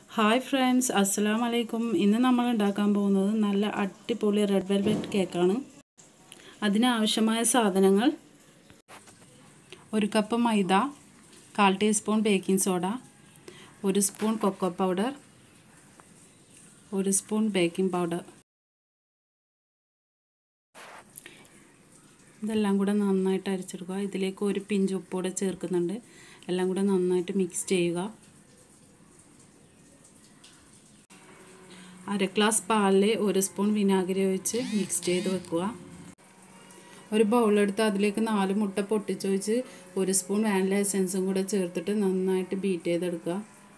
hi friends അസ്സലാം വലൈക്കും ഇന്ന് നമ്മൾ ഉണ്ടാക്കാൻ പോകുന്നത് നല്ല അടിപൊളി റെഡ് വെൽവെറ്റ് കേക്കാണ് അതിനാവശ്യമായ സാധനങ്ങൾ ഒരു കപ്പ് മൈദ കാൽ ടീസ്പൂൺ ബേക്കിംഗ് സോഡ ഒരു സ്പൂൺ കൊക്കോ പൗഡർ ഒരു സ്പൂൺ ബേക്കിംഗ് പൗഡർ ഇതെല്ലാം കൂടെ നന്നായിട്ട് അരച്ചെടുക്കുക ഇതിലേക്ക് ഒരു പിഞ്ച് ഉപ്പ് കൂടെ ചേർക്കുന്നുണ്ട് എല്ലാം കൂടെ നന്നായിട്ട് മിക്സ് ചെയ്യുക അര ഗ്ലാസ് പാലിൽ ഒരു സ്പൂൺ വിനാഗിരി ഒഴിച്ച് മിക്സ് ചെയ്ത് വെക്കുക ഒരു ബൗളെടുത്ത് അതിലേക്ക് നാല് മുട്ട പൊട്ടിച്ചൊഴിച്ച് ഒരു സ്പൂൺ വാനില എസെൻസും കൂടെ ചേർത്തിട്ട് നന്നായിട്ട് ബീറ്റ് ചെയ്തെടുക്കുക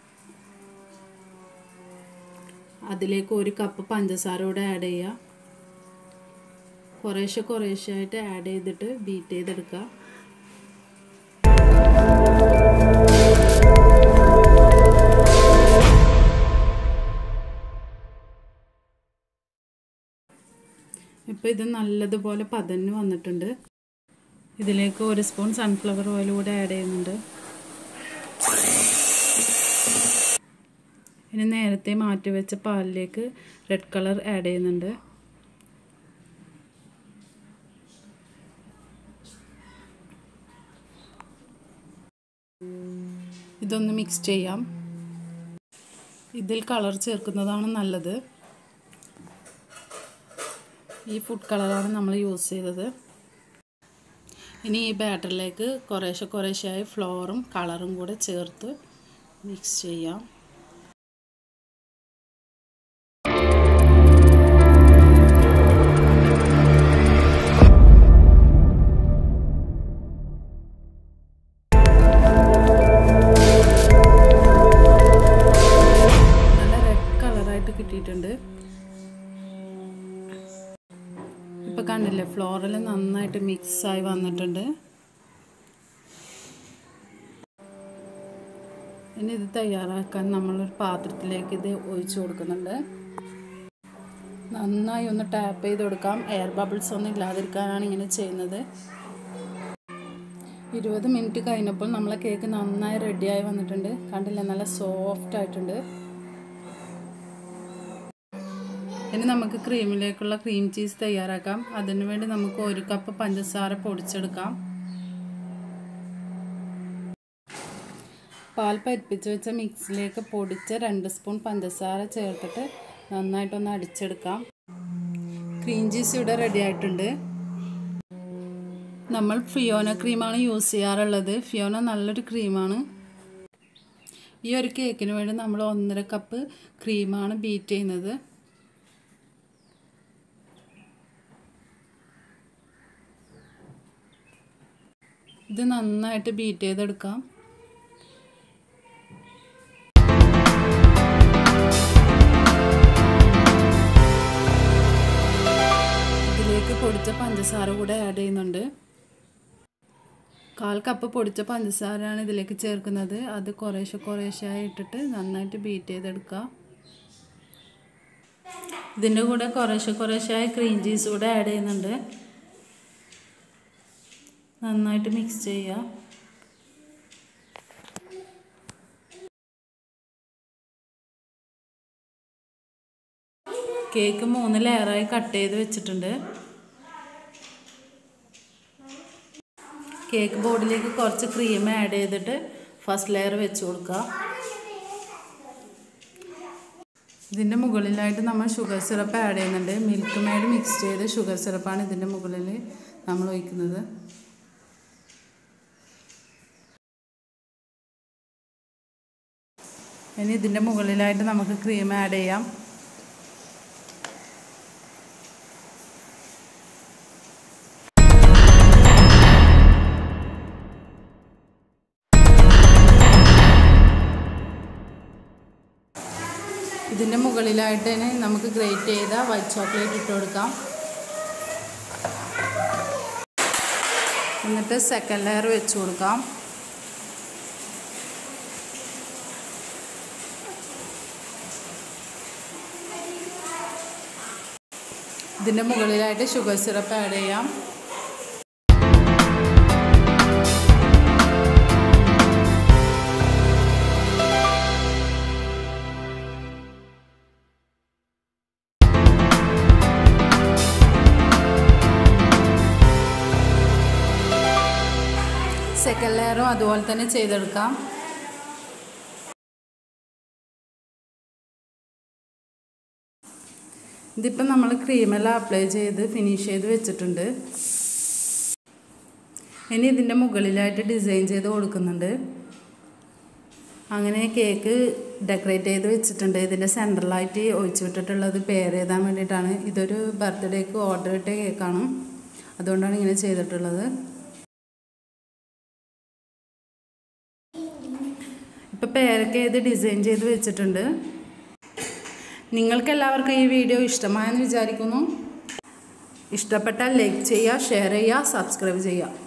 അതിലേക്ക് ഒരു കപ്പ് പഞ്ചസാര കൂടെ ആഡ് ചെയ്യുക കുറേശ്ശെ കുറേശ്ശെ ആയിട്ട് ആഡ് ചെയ്തിട്ട് ബീറ്റ് ചെയ്തെടുക്കുക ഇപ്പോൾ ഇത് നല്ലതുപോലെ പതഞ്ഞ് വന്നിട്ടുണ്ട് ഇതിലേക്ക് ഒരു സ്പൂൺ സൺഫ്ലവർ ഓയിൽ കൂടെ ആഡ് ചെയ്യുന്നുണ്ട് ഇനി നേരത്തെ മാറ്റി വെച്ച പാലിലേക്ക് റെഡ് കളർ ആഡ് ചെയ്യുന്നുണ്ട് ഇതൊന്ന് മിക്സ് ചെയ്യാം ഇതിൽ കളർ ചേർക്കുന്നതാണ് നല്ലത് ഈ ഫുഡ് കളറാണ് നമ്മൾ യൂസ് ചെയ്തത് ഇനി ഈ ബാറ്ററിലേക്ക് കുറേശ്ശെ കുറേശ്ശെയായി ഫ്ലോറും കളറും കൂടെ ചേർത്ത് മിക്സ് ചെയ്യാം നല്ല റെഡ് കളറായിട്ട് കിട്ടിയിട്ടുണ്ട് ഇപ്പോൾ കണ്ടില്ലേ ഫ്ലോറൽ നന്നായിട്ട് മിക്സായി വന്നിട്ടുണ്ട് ഇനി ഇത് തയ്യാറാക്കാൻ നമ്മളൊരു പാത്രത്തിലേക്ക് ഇത് ഒഴിച്ചു കൊടുക്കുന്നുണ്ട് നന്നായി ഒന്ന് ടാപ്പ് ചെയ്ത് കൊടുക്കാം എയർ ബബിൾസ് ഒന്നും ഇല്ലാതിരിക്കാനാണ് ഇങ്ങനെ ചെയ്യുന്നത് ഇരുപത് മിനിറ്റ് കഴിഞ്ഞപ്പോൾ നമ്മളെ കേക്ക് നന്നായി റെഡിയായി വന്നിട്ടുണ്ട് കണ്ടില്ലേ നല്ല സോഫ്റ്റ് ആയിട്ടുണ്ട് ഇനി നമുക്ക് ക്രീമിലേക്കുള്ള ക്രീം ചീസ് തയ്യാറാക്കാം അതിനു വേണ്ടി നമുക്ക് ഒരു കപ്പ് പഞ്ചസാര പൊടിച്ചെടുക്കാം പാൽ പരിപ്പിച്ച് വെച്ച മിക്സിലേക്ക് പൊടിച്ച രണ്ട് സ്പൂൺ പഞ്ചസാര ചേർത്തിട്ട് നന്നായിട്ടൊന്ന് അടിച്ചെടുക്കാം ക്രീം ചീസ് ഇവിടെ റെഡി ആയിട്ടുണ്ട് നമ്മൾ ഫിയോന ക്രീമാണ് യൂസ് ചെയ്യാറുള്ളത് ഫിയോന നല്ലൊരു ക്രീമാണ് ഈ ഒരു കേക്കിന് വേണ്ടി നമ്മൾ ഒന്നര കപ്പ് ക്രീമാണ് ബീറ്റ് ചെയ്യുന്നത് ഇത് നന്നായിട്ട് ബീറ്റ് ചെയ്തെടുക്കാം ഇതിലേക്ക് പൊടിച്ച പഞ്ചസാര കൂടെ ആഡ് ചെയ്യുന്നുണ്ട് കാൽ കപ്പ് പൊടിച്ച പഞ്ചസാരയാണ് ഇതിലേക്ക് ചേർക്കുന്നത് അത് കുറേശ്ശെ കുറേശ്ശെ ഇട്ടിട്ട് നന്നായിട്ട് ബീറ്റ് ചെയ്തെടുക്കുക ഇതിൻ്റെ കൂടെ കുറേശ്ശെ കുറേശ്ശെ ക്രീം ചീസ് കൂടെ ആഡ് ചെയ്യുന്നുണ്ട് നന്നായിട്ട് മിക്സ് ചെയ്യുക കേക്ക് മൂന്ന് ലെയറായി കട്ട് ചെയ്ത് വെച്ചിട്ടുണ്ട് കേക്ക് ബോർഡിലേക്ക് കുറച്ച് ക്രീം ആഡ് ചെയ്തിട്ട് ഫസ്റ്റ് ലെയർ വെച്ച് കൊടുക്കുക ഇതിൻ്റെ മുകളിലായിട്ട് നമ്മൾ ഷുഗർ സിറപ്പ് ആഡ് ചെയ്യുന്നുണ്ട് മിൽക്ക് മെയ്ഡ് മിക്സ് ചെയ്ത് ഷുഗർ സിറപ്പാണ് ഇതിൻ്റെ മുകളിൽ നമ്മൾ ഒഴിക്കുന്നത് ഇനി ഇതിൻ്റെ മുകളിലായിട്ട് നമുക്ക് ക്രീം ആഡ് ചെയ്യാം ഇതിൻ്റെ മുകളിലായിട്ട് തന്നെ നമുക്ക് ഗ്രേറ്റ് ചെയ്ത വൈറ്റ് ചോക്ലേറ്റ് ഇട്ട് കൊടുക്കാം എന്നിട്ട് സെക്കൻഡ് ലെയർ വെച്ച് കൊടുക്കാം ഇതിൻ്റെ മുകളിലായിട്ട് ഷുഗർ സിറപ്പ് ആഡ് ചെയ്യാം ലെയറും അതുപോലെ തന്നെ ചെയ്തെടുക്കാം ഇതിപ്പം നമ്മൾ ക്രീമെല്ലാം അപ്ലൈ ചെയ്ത് ഫിനിഷ് ചെയ്ത് വെച്ചിട്ടുണ്ട് ഇനി ഇതിൻ്റെ മുകളിലായിട്ട് ഡിസൈൻ ചെയ്ത് കൊടുക്കുന്നുണ്ട് അങ്ങനെ കേക്ക് ഡെക്കറേറ്റ് ചെയ്ത് വെച്ചിട്ടുണ്ട് ഇതിൻ്റെ സെൻട്രലായിട്ട് ഒഴിച്ചു വിട്ടിട്ടുള്ളത് പേര് എഴുതാൻ വേണ്ടിയിട്ടാണ് ഇതൊരു ബർത്ത്ഡേക്ക് ഓർഡർ ഇട്ട കേക്കാണ് അതുകൊണ്ടാണ് ഇങ്ങനെ ചെയ്തിട്ടുള്ളത് ഇപ്പം പേരൊക്കെ എഴുതി ഡിസൈൻ ചെയ്ത് വെച്ചിട്ടുണ്ട് നിങ്ങൾക്ക് എല്ലാവർക്കും ഈ വീഡിയോ ഇഷ്ടമായെന്ന് വിചാരിക്കുന്നു ഇഷ്ടപ്പെട്ടാൽ ലൈക്ക് ചെയ്യുക ഷെയർ ചെയ്യുക സബ്സ്ക്രൈബ് ചെയ്യുക